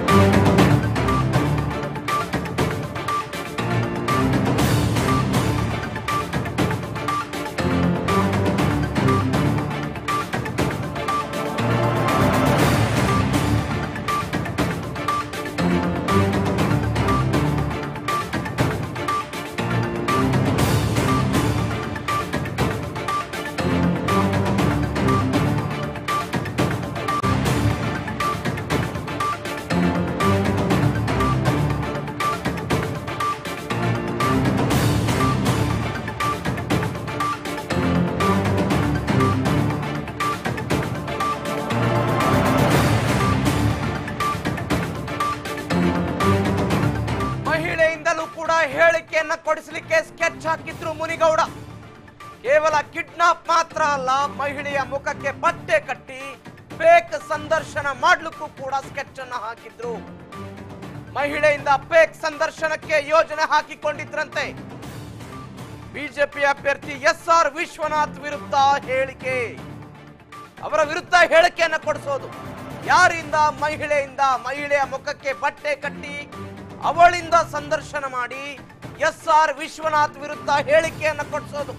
ಮಹಿಳೆಯಿಂದಲೂ ಕೂಡ ಹೇಳಿಕೆಯನ್ನ ಕೊಡಿಸಲಿಕ್ಕೆ ಸ್ಕೆಚ್ ಹಾಕಿದ್ರು ಮುನಿಗೌಡ ಕೇವಲ ಕಿಡ್ನಾಪ್ ಮಾತ್ರ ಅಲ್ಲ ಮಹಿಳೆಯ ಮುಖಕ್ಕೆ ಬಟ್ಟೆ ಕಟ್ಟಿ ಫೇಕ್ ಸಂದರ್ಶನ ಮಾಡ್ಲಿಕ್ಕೂ ಕೂಡ ಸ್ಕೆಚ್ ಅನ್ನ ಹಾಕಿದ್ರು ಮಹಿಳೆಯಿಂದ ಫೇಕ್ ಸಂದರ್ಶನಕ್ಕೆ ಯೋಜನೆ ಹಾಕಿಕೊಂಡಿದ್ರಂತೆ ಬಿಜೆಪಿ ಅಭ್ಯರ್ಥಿ ಎಸ್ ಆರ್ ವಿಶ್ವನಾಥ್ ವಿರುದ್ಧ ಹೇಳಿಕೆ ಅವರ ವಿರುದ್ಧ ಹೇಳಿಕೆಯನ್ನ ಕೊಡಿಸೋದು ಯಾರಿಂದ ಮಹಿಳೆಯಿಂದ ಮಹಿಳೆಯ ಮುಖಕ್ಕೆ ಬಟ್ಟೆ ಕಟ್ಟಿ ಅವಳಿಂದ ಸಂದರ್ಶನ ಮಾಡಿ ಎಸ್ ಆರ್ ವಿಶ್ವನಾಥ್ ವಿರುದ್ಧ ಹೇಳಿಕೆಯನ್ನ ಕೊಡಿಸೋದು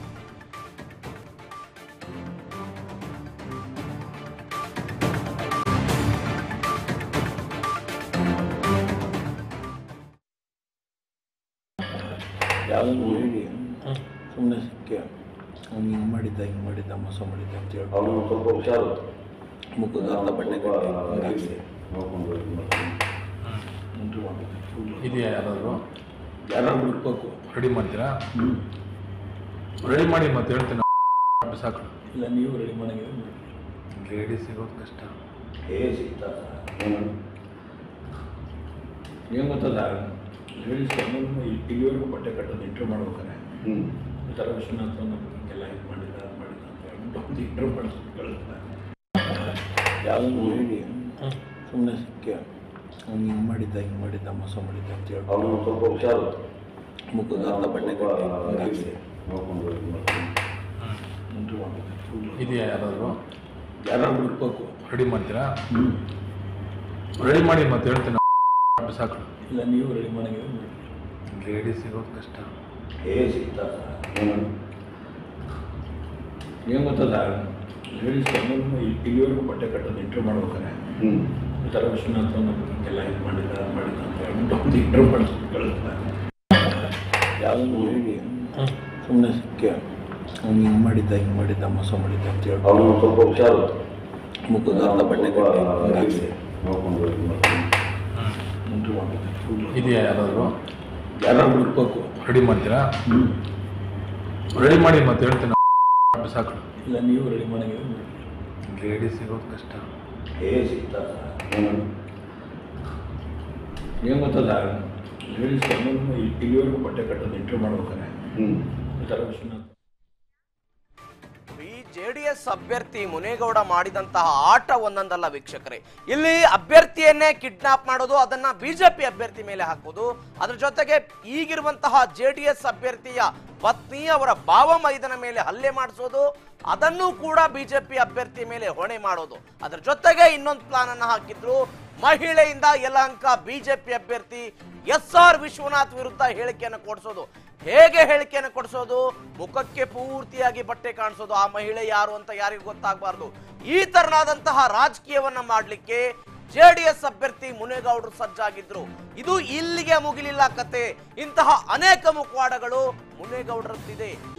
ಯಾವುದನ್ನು ಹೇಳಿ ಸುಮ್ಮನೆ ಸಿಕ್ಕ ಅವ್ನು ಹಿಂಗೆ ಮಾಡಿದ್ದ ಹಿಂಗೆ ಮಾಡಿದ್ದ ಮೋಸ ಮಾಡಿದ್ದ ಅಂತ ಹೇಳಿ ಅವನು ಸ್ವಲ್ಪ ಹುಷಾರು ಮುಖದ ಅರ್ಧ ಬಟ್ಟೆ ಕಟ್ಟಿ ಹಿಂಗಾಗಿದೆ. ನೋಡ್ಕೊಂಡು ಇದು ಮಾಡ್ತಾನೆ. ಎಂಟ್ರಿ ಮಾಡ್ಬೇಕು. ಸುಳ್ಳು. ಇದೆಯಾ ಯಾರಾದರೂ ಯಾರಾದ್ರು ಹುಡ್ಬೇಕು ರೆಡಿ ಮಾಡ್ತೀರಾ ರೆಡಿ ಮಾಡಿ ಮತ್ತೆ ಹೇಳ್ತೀನಿ ಸಾಕು ಇಲ್ಲ ನೀವು ರೆಡಿ ಮಾಡಂಗಿದ್ರೆ ಲೇಡಿ ಸಿಗೋದು ಕಷ್ಟ ಏ ಸಿಗ್ತಾ ಏನು? ಏನು ಗೊತ್ತದ ಲೇಡೀಸ್ ಇಲ್ಲಿವರೆಗೂ ಬಟ್ಟೆ ಕಟ್ಟೋದು ಇಂಟ್ರ್ಯೂ ಮಾಡ್ಬೇಕಾರೆ ಹ್ಮ್. ಈ ಥರ ವಿಶ್ವನಾಥ್ ನಮಗೆಲ್ಲ ಇದು ಮಾಡಿದ ಅದು ಮಾಡಿದ ಅಂತ ಹೇಳ್ಬಿಟ್ಟು ಒಂದು ಇಂಟ್ರ್ಯೂ ಮಾಡಿಸಿ ಕಳಿಸ್ತಾರೆ ಯಾವುದನ್ನು ಹೇಳಿ ಸುಮ್ಮನೆ ಸಿಕ್ಕ ಅವ್ನು ಹಿಂಗೆ ಮಾಡಿದ್ದ ಹಿಂಗೆ ಮಾಡಿದ್ದ ಮೋಸ ಮಾಡಿದ್ದ ಅಂತ ಹೇಳಿ ಅವನು ಸ್ವಲ್ಪ ಹುಷಾರು ಮುಖದ ಅರ್ಧ ಬಟ್ಟೆ ಕಟ್ಟಿ ಹಿಂಗಾಗಿದೆ. ನೋಡ್ಕೊಂಡು ಇದು ಮಾಡ್ತಾನೆ. ಎಂಟ್ರಿ ಮಾಡ್ಬೇಕು. ಸುಳ್ಳು. ಇದೆಯಾ ಯಾರಾದರೂ ಯಾರಾದ್ರು ಹುಡ್ಬೇಕು ರೆಡಿ ಮಾಡ್ತೀರಾ ರೆಡಿ ಮಾಡಿ ಮತ್ತೆ ಹೇಳ್ತೀನಿ ಸಾಕು ಇಲ್ಲ ನೀವು ರೆಡಿ ಮಾಡಂಗಿದ್ರೆ ಲೇಡಿ ಸಿಗೋದು ಕಷ್ಟ ಏ ಸಿಗ್ತಾ ಏನು? ಏನು ಗೊತ್ತದ ಲೇಡೀಸ್ ಇಲ್ಲಿವರೆಗೂ ಬಟ್ಟೆ ಕಟ್ಟೋದು ಇಂಟ್ರ್ಯೂ ಮಾಡ್ಬೇಕಾರೆ ಹ್ಮ್. ಈ ಥರ ವಿಶ್ವನಾಥ್ ನಮಗೆಲ್ಲ ಇದು ಮಾಡಿದ ಅದು ಮಾಡಿದ ಅಂತ ಹೇಳ್ಬಿಟ್ಟು ಒಂದು ಇಂಟ್ರ್ಯೂ ಮಾಡಿಸಿ ಕಳಿಸ್ತಾರೆ ಯಾವುದನ್ನು ಹೇಳಿ ಸುಮ್ಮನೆ ಸಿಕ್ಕ ಅವ್ನು ಹಿಂಗೆ ಮಾಡಿದ್ದ ಹಿಂಗೆ ಮಾಡಿದ್ದ ಮೋಸ ಮಾಡಿದ್ದ ಅಂತ ಹೇಳಿ ಅವನು ಸ್ವಲ್ಪ ಹುಷಾರು ಮುಖದ ಅರ್ಧ ಬಟ್ಟೆ ಕಟ್ಟಿ ಹಿಂಗಾಗಿದೆ. ನೋಡ್ಕೊಂಡು ಇದು ಮಾಡ್ತಾನೆ. ಎಂಟ್ರಿ ಮಾಡ್ಬೇಕು. ಸುಳ್ಳು. ಇದೆಯಾ ಯಾರಾದರೂ ಯಾರಾದ್ರು ಹುಡ್ಬೇಕು ರೆಡಿ ಮಾಡ್ತೀರಾ ರೆಡಿ ಮಾಡಿ ಮತ್ತೆ ಹೇಳ್ತೀನಿ ಸಾಕು ಇಲ್ಲ ನೀವು ರೆಡಿ ಮಾಡಂಗಿದ್ರೆ ಲೇಡಿ ಸಿಗೋದು ಕಷ್ಟ ಏ ಸಿಗ್ತಾ ಏನು? ಏನು ಗೊತ್ತದ ಲೇಡೀಸ್ ಇಲ್ಲಿವರೆಗೂ ಬಟ್ಟೆ ಕಟ್ಟೋದು ಇಂಟ್ರ್ಯೂ ಮಾಡ್ಬೇಕಾರೆ ಹ್ಮ್. ಈ ಥರ ವಿಶ್ವನಾಥ್ ಈ ಜೆಡಿಎಸ್ ಅಭ್ಯರ್ಥಿ ಮುನೇಗೌಡ ಮಾಡಿದಂತಹ ಆಟ ಒಂದೊಂದಲ್ಲ ವೀಕ್ಷಕರೇ ಇಲ್ಲಿ ಅಭ್ಯರ್ಥಿಯನ್ನೇ ಕಿಡ್ನಾಪ್ ಮಾಡೋದು ಅದನ್ನ ಬಿಜೆಪಿ ಅಭ್ಯರ್ಥಿ ಮೇಲೆ ಹಾಕೋದು ಅದ್ರ ಜೊತೆಗೆ ಈಗಿರುವಂತಹ ಜೆಡಿಎಸ್ ಅಭ್ಯರ್ಥಿಯ ಪತ್ನಿ ಅವರ ಭಾವ ಮೈದನ ಮೇಲೆ ಹಲ್ಲೆ ಮಾಡಿಸೋದು ಅದನ್ನು ಕೂಡ ಬಿಜೆಪಿ ಅಭ್ಯರ್ಥಿ ಮೇಲೆ ಹೊಣೆ ಮಾಡೋದು ಅದ್ರ ಜೊತೆಗೆ ಇನ್ನೊಂದು ಪ್ಲಾನ್ ಅನ್ನ ಹಾಕಿದ್ರು ಮಹಿಳೆಯಿಂದ ಯಲಹಂಕ ಬಿಜೆಪಿ ಅಭ್ಯರ್ಥಿ ಎಸ್ ಆರ್ ವಿಶ್ವನಾಥ್ ವಿರುದ್ಧ ಹೇಳಿಕೆಯನ್ನು ಕೊಡಿಸೋದು ಹೇಗೆ ಹೇಳಿಕೆಯನ್ನು ಕೊಡಿಸೋದು ಮುಖಕ್ಕೆ ಪೂರ್ತಿಯಾಗಿ ಬಟ್ಟೆ ಕಾಣಿಸೋದು ಆ ಮಹಿಳೆ ಯಾರು ಅಂತ ಯಾರಿಗೂ ಗೊತ್ತಾಗಬಾರ್ದು ಈ ತರನಾದಂತಹ ರಾಜಕೀಯವನ್ನ ಮಾಡಲಿಕ್ಕೆ ಜೆಡಿಎಸ್ ಅಭ್ಯರ್ಥಿ ಮುನೇಗೌಡರು ಸಜ್ಜಾಗಿದ್ರು ಇದು ಇಲ್ಲಿಗೆ ಮುಗಿಲಿಲ್ಲ ಕತೆ ಇಂತಹ ಅನೇಕ ಮುಖವಾಡಗಳು ಮುನೇಗೌಡರದ್ದಿದೆ